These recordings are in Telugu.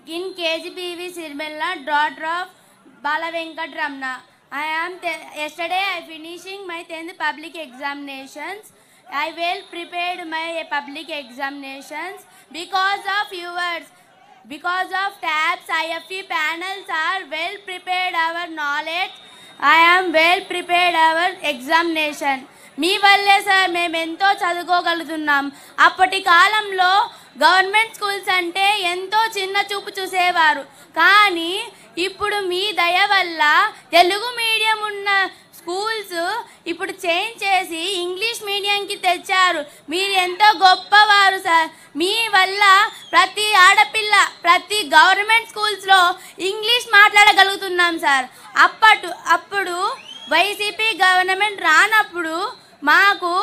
in KGBV Sirmella, daughter of Bala Venkat Ramna. I am te- yesterday I finishing my 10th public examinations. I well prepared my public examinations because of yours. Because of tabs, IFE panels are well prepared our knowledge. I am well prepared our examination. మీ వల్లే సార్ మేము ఎంతో చదువుకోగలుగుతున్నాం అప్పటి కాలంలో గవర్నమెంట్ స్కూల్స్ అంటే ఎంతో చిన్న చూపు చూసేవారు కానీ ఇప్పుడు మీ దయ వల్ల తెలుగు మీడియం ఉన్న స్కూల్స్ ఇప్పుడు చేంజ్ చేసి ఇంగ్లీష్ మీడియంకి తెచ్చారు మీరు ఎంతో గొప్పవారు సార్ మీ వల్ల ప్రతి ఆడపిల్ల ప్రతి గవర్నమెంట్ స్కూల్స్లో ఇంగ్లీష్ మాట్లాడగలుగుతున్నాం సార్ అప్పటు అప్పుడు వైసీపీ గవర్నమెంట్ రానప్పుడు మాకు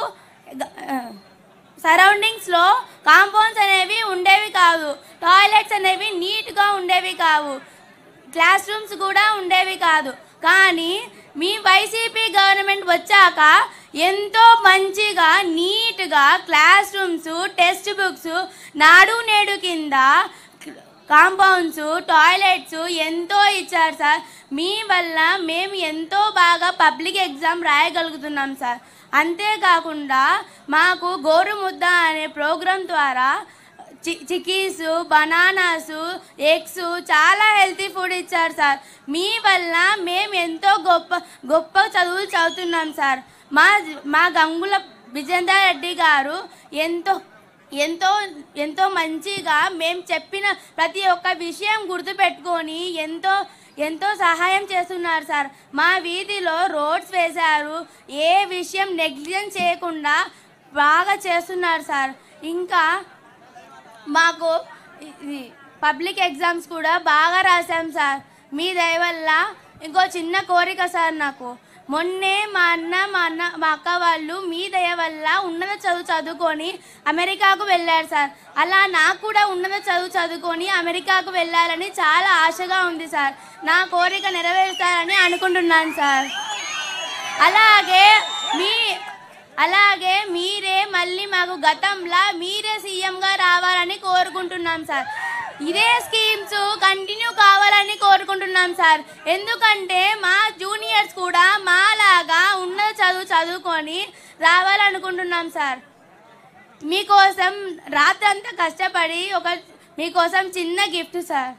సరౌండింగ్స్లో కాంపౌండ్స్ అనేవి ఉండేవి కాదు టాయిలెట్స్ అనేవి నీట్గా ఉండేవి కావు క్లాస్ రూమ్స్ కూడా ఉండేవి కాదు కానీ మీ వైసీపీ గవర్నమెంట్ వచ్చాక ఎంతో మంచిగా నీట్గా క్లాస్ రూమ్స్ టెక్స్ట్ బుక్స్ నాడు నేడు కింద కాంపౌండ్స్ టాయిలెట్స్ ఎంతో ఇచ్చారు సార్ మీ వల్ల మేము ఎంతో బాగా పబ్లిక్ ఎగ్జామ్ రాయగలుగుతున్నాం సార్ అంతేకాకుండా మాకు గోరు ముద్ద అనే ప్రోగ్రాం ద్వారా చి చికీస్ బనానాస్ ఎగ్స్ చాలా హెల్తీ ఫుడ్ ఇచ్చారు సార్ మీ వల్ల మేము ఎంతో గొప్ప గొప్ప చదువులు చదువుతున్నాం సార్ మా మా గంగుల విజేందర్ రెడ్డి గారు ఎంతో ఎంతో ఎంతో మంచిగా మేము చెప్పిన ప్రతి ఒక్క విషయం గుర్తుపెట్టుకొని ఎంతో ఎంతో సహాయం చేస్తున్నారు సార్ మా వీధిలో రోడ్స్ వేశారు ఏ విషయం నెగ్లిజెన్స్ చేయకుండా బాగా చేస్తున్నారు సార్ ఇంకా మాకు ఇది పబ్లిక్ ఎగ్జామ్స్ కూడా బాగా రాసాం సార్ మీ దయ వల్ల ఇంకో చిన్న కోరిక సార్ నాకు మొన్నే మా అన్న మా అన్న మా అక్క వాళ్ళు మీ దయ వల్ల ఉన్నత చదువు చదువుకొని అమెరికాకు వెళ్ళారు సార్ అలా నాకు కూడా ఉన్నత చదువు చదువుకొని అమెరికాకు వెళ్ళాలని చాలా ఆశగా ఉంది సార్ నా కోరిక నెరవేరుస్తారని అనుకుంటున్నాను సార్ అలాగే మీ అలాగే మీరే మళ్ళీ మాకు గతంలా మీరే సీఎంగా రావాలని కోరుకుంటున్నాం సార్ ఇదే స్కీమ్స్ కంటిన్యూ కావాలని కోరుకుంటున్నాం సార్ ఎందుకంటే మా జూనియర్స్ కూడా మాలాగా ఉన్నత చదువు చదువుకొని రావాలనుకుంటున్నాం సార్ మీకోసం రాత్రంతా కష్టపడి ఒక మీకోసం చిన్న గిఫ్ట్ సార్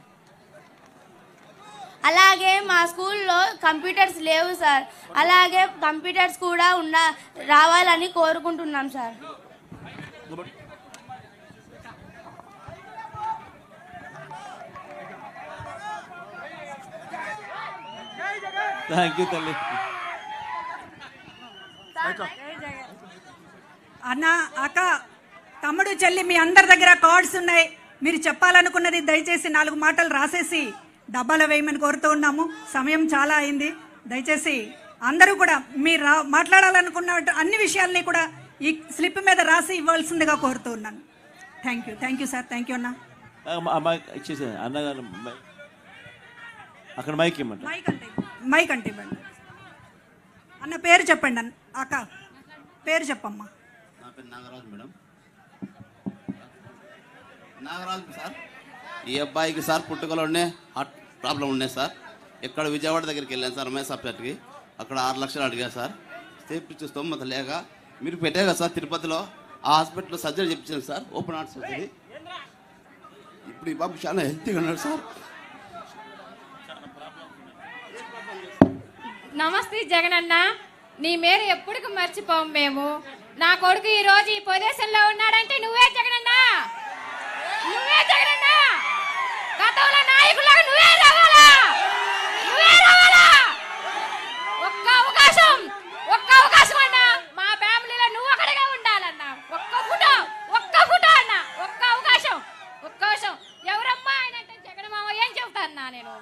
అలాగే మా స్కూల్లో కంప్యూటర్స్ లేవు సార్ అలాగే కంప్యూటర్స్ కూడా ఉన్న రావాలని కోరుకుంటున్నాం సార్ థ్యాంక్ యూ తల్లి అన్న అక్క తమ్ముడు చెల్లి మీ అందరి దగ్గర కార్డ్స్ ఉన్నాయి మీరు చెప్పాలనుకున్నది దయచేసి నాలుగు మాటలు రాసేసి డబ్బాలో వేయమని కోరుతూ ఉన్నాము సమయం చాలా అయింది దయచేసి అందరూ కూడా మీరు రా మాట్లాడాలనుకున్న అన్ని విషయాల్ని కూడా ఈ స్లిప్ మీద రాసి ఇవ్వాల్సిందిగా కోరుతూ ఉన్నాను thank you thank you sir thank you అన్న మైక్ ఇచ్చేసే అన్నగారు మైక్ అక్కడ మైక్ ఇమ్మంట మైక్ అంటే మైక్ అంటే ఇవ్వండి అన్న పేరు చెప్పండి అన్న అక్క పేరు చెప్పమ్మా నా పేరు నాగరాజు మేడం నాగరాజు సార్ ఈ అబ్బాయికి సార్ పుట్టుకలోనే హార్ట్ ప్రాబ్లం ఉన్నాయి సార్ ఇక్కడ విజయవాడ దగ్గరికి వెళ్ళాను సార్ ఎంఎస్ హాస్పిటల్కి అక్కడ ఆరు లక్షలు అడిగా సార్ చేపించే స్తోమత లేక మీరు పెట్టారు కదా సార్ తిరుపతిలో ఆ హాస్పిటల్లో సర్జరీ చెప్పించాను సార్ ఓపెన్ హార్ట్ సర్జరీ ఇప్పుడు ఈ బాబు చాలా హెల్తీగా ఉన్నాడు సార్ నమస్తే జగనన్న నీ మేర ఎప్పటికి మర్చిపోం మేము నా కొడుకు ఈ రోజు ఈ పొజిషన్ ఉన్నాడంటే నువ్వే జగనన్న నువ్వే జగనన్న గతంలో నాయకులాగా నువ్వే రావాలా నువ్వే రావాలా ఒక్క అవకాశం ఒక్క అవకాశం అన్న మా ఫ్యామిలీలో నువ్వు ఒకటిగా ఉండాలన్న ఒక్క ఫోటో ఒక్క ఫోటో అన్న ఒక్క అవకాశం ఒక్క అవకాశం ఎవరమ్మా ఆయన అంటే జగన్ మామ ఏం చెబుతాన్నా నేను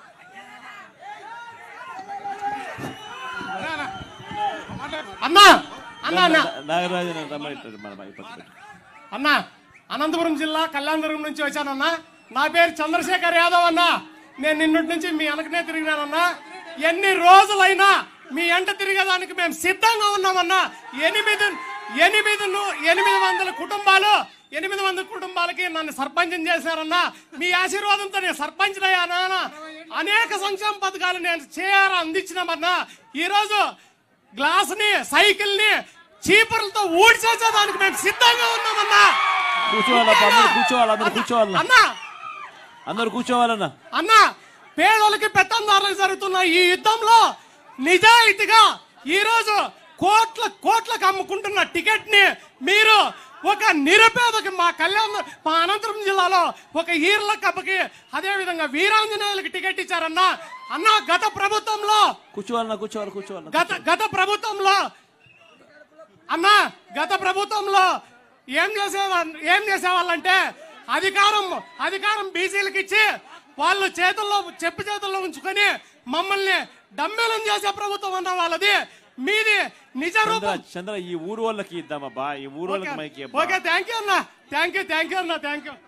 అన్నా అన్నా అన్నా నాగరాజు రమ్మని మన మైక్ పక్కన పెట్టు. అన్నా అనంతపురం జిల్లా కళ్యాణదుర్గం నుంచి వచ్చానన్నా నా పేరు చంద్రశేఖర్ యాదవ్ అన్నా నేను నిన్నటి నుంచి మీ వెనకనే తిరిగినానన్నా ఎన్ని రోజులైనా మీ ఎంట తిరిగేదానికి మేము సిద్ధంగా ఉన్నామన్నా ఎనిమిది ఎనిమిది ను- ఎనిమిది వందల కుటుంబాలు ఎనిమిది మంది కుటుంబాలకి నన్ను సర్పంచం చేశారన్నా మీ ఆశీర్వాదంతో నేను సర్పంచ్ అయ్యానా అనేక సంక్షేమ పథకాలు నేను చేయాల అందించినామన్నా ఈరోజు గ్లాసుని సైకిల్ని చీపుర్లతో ఊడ్చేసేదానికి మేము సిద్ధంగా ఉన్నామన్నా కూర్చోవాలమ్మా అందరూ కూర్చోవాలి అందరూ కూర్చోవాలన్నా అన్నా అందరూ కూర్చోవాలన్నా అన్న పేదలకి పెత్తందారులకు జరుగుతున్న ఈ యుద్ధంలో నిజాయితీగా ఈ రోజు కోట్ల కోట్లకు అమ్ముకుంటున్న టికెట్ ని మీరు ఒక నిరుపేదకి మా కళ్యాణ్ మా అనంతపురం జిల్లాలో ఒక ఈర్ల కప్పకి అదే విధంగా వీరాంజనేయులకి టికెట్ ఇచ్చారన్న అన్న గత ప్రభుత్వంలో కూర్చోవాలన్నా కూర్చోవాలి కూర్చోవాలన్నా గత గత ప్రభుత్వంలో అన్నా గత ప్రభుత్వంలో ఏం చేసేవాళ్ళు ఏం చేసేవాళ్ళంటే అధికారం అధికారం బీసీలకు ఇచ్చి వాళ్ళు చేతుల్లో చెప్పు చేతుల్లో ఉంచుకొని మమ్మల్ని డమ్మేలం చేసే ప్రభుత్వం అన్న వాళ్ళది మీది నిజ చంద్ర రూపం చంద్ర ఈ ఊరు వాళ్ళకి ఇద్దామబ్బా ఈ ఊరు వాళ్ళకి మైకి ఓకే థ్యాంక్ యూ అన్న థ్యాంక్ యూ థ్యాంక్ యూ అన్న థ్యాంక్ యూ